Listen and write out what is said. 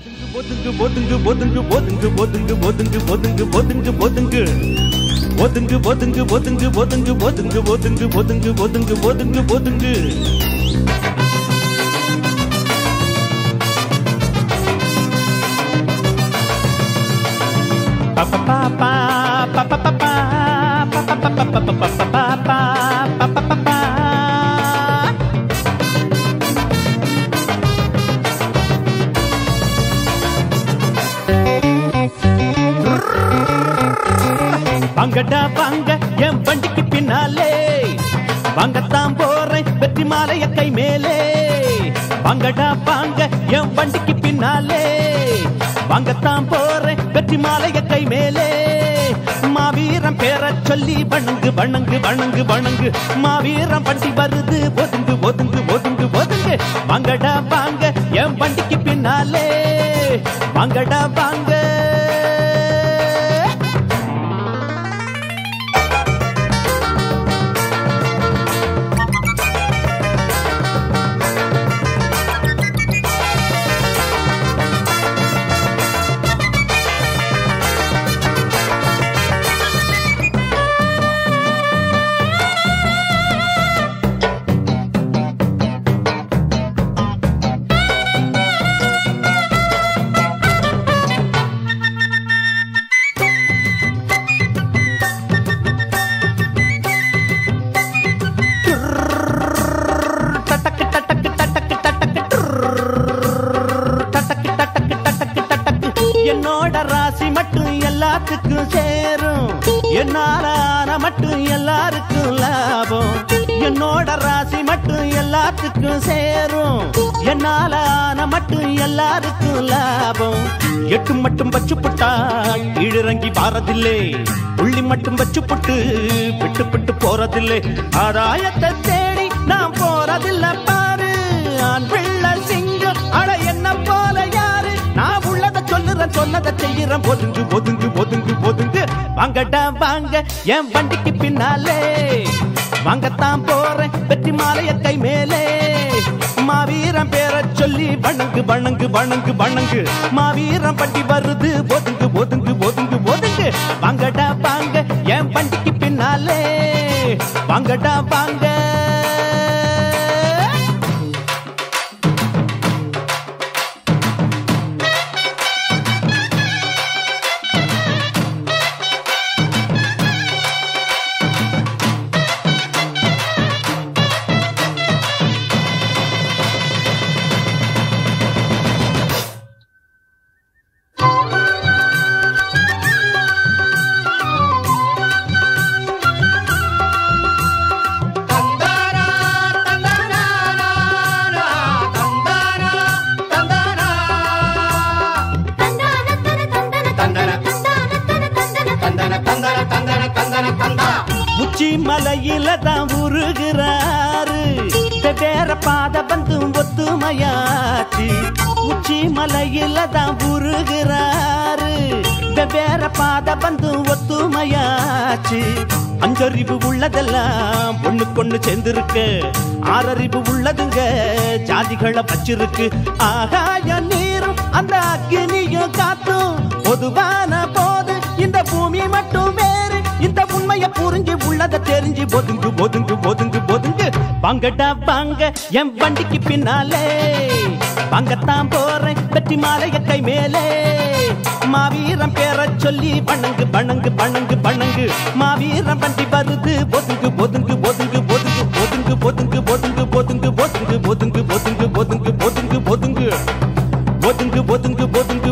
ஒதுங்கு ஒதுங்கு ஒதுங்கு ஒதுங்கு ஒதுங்கு ஒதுங்கு ஒதுங்கு ஒதுங்கு ஒதுங்கு ஒதுங்கு ஒதுங்கு ஒதுங்கு ஒதுங்கு ஒதுங்கு ஒதுங்கு ஒதுங்கு ஒதுங்கு ஒதுங்கு ஒதுங்கு வாங்கடா வாங்க என் வண்டிக்கு பின்னாலே வாங்கத்தான் போறேன் வெற்றி மாலைய கை மேலே வாங்கடா வாங்க என் வண்டிக்கு பின்னாலே வாங்கத்தான் போறேன் வெற்றி மாலைய கை மேலே மாவீரம் பேர சொல்லி வணங்கு வணங்கு வணங்கு வணங்கு மாவீரம் வண்டி வருது ஒதுங்கு ஒதுங்கு ஒதுங்கு ஒதுங்கு வாங்கடா வாங்க என் வண்டிக்கு பின்னாலே வாங்கடா வாங்க டட்டக்கு டட்டக்கு டட்டக்கு டட்டக்கு டுர்ர். டட்டக்கு டட்டக்கு டட்டக்கு டட்டக்கு என்னோட ராசி மட்டும் எல்லாத்துக்கும் சேரும் என்னால ஆன மட்டும் எல்லாருக்கும் லாபம் என்னோட ராசி மட்டும் எல்லாத்துக்கும் சேரும் என்னால ஆன மட்டும் எல்லாருக்கும் லாபம் எட்டு மட்டும் வச்சு புட்டா கீழிறங்கி பாரதில்லை புள்ளி மட்டும் வச்சு புட்டு விட்டு விட்டு போறதில்லை ஆதாயத்தை தேடி நான் போறதில்ல பாரு ஆண் பிள்ளை சிங்கம் அட என்ன போல யாரு நான் உள்ளத சொல்லுறேன் சொன்னதை செய்யறேன் ஒதுங்கு ஒதுங்கு ஒதுங்கு ஒதுங்கு வாங்கடா வாங்க என் வண்டிக்கு பின்னாலே வாங்கத்தான் போறேன் வெற்றி மாலைய கை மேலே மாவீரம் பேர சொல்லி வணங்கு வணங்கு வணங்கு வணங்கு மாவீரம் வண்டி வருது ஒதுங்கு ஒதுங்கு ஒதுங்கு ஒதுங்கு வாங்கடா வாங்க என் வண்டிக்கு பின்னாலே வாங்கடா வாங்க உச்சி மலையில தான் உருகிறாரு வேற பாத வந்து ஒத்துமையாச்சு உச்சி மலையில தான் உருகிறாரு வேற பாத வந்து ஒத்துமையாச்சு அஞ்சறிவு உள்ளதெல்லாம் ஒண்ணு கொண்டு சேர்ந்திருக்கு ஆறறிவு உள்ளதுங்க ஜாதிகளை வச்சிருக்கு ஆகாய நீரும் அந்த அக்னியும் காத்தும் பொதுவான போது இந்த பூமி மட்டும் வேறு இந்த உண்மைய புரிஞ்சு உள்ளத தெரிஞ்சு ஒதுங்கு ஒதுங்கு ஒதுங்கு ஒதுங்கு வாங்கடா வாங்க என் வண்டிக்கு பின்னாலே வாங்கத்தான் போறேன் வெற்றி மாலைய கை மேலே மாவீரம் பேர சொல்லி வணங்கு வணங்கு வணங்கு வணங்கு மாவீரம் வண்டி வருது ஒதுங்கு ஒதுங்கு ஒதுங்கு ஒதுங்கு ஒதுங்கு ஒதுங்கு ஒதுங்கு ஒதுங்கு ஒதுங்கு ஒதுங்கு ஒதுங்கு ஒதுங்கு ஒதுங்கு ஒதுங்கு ஒதுங்கு ஒதுங்கு ஒதுங்கு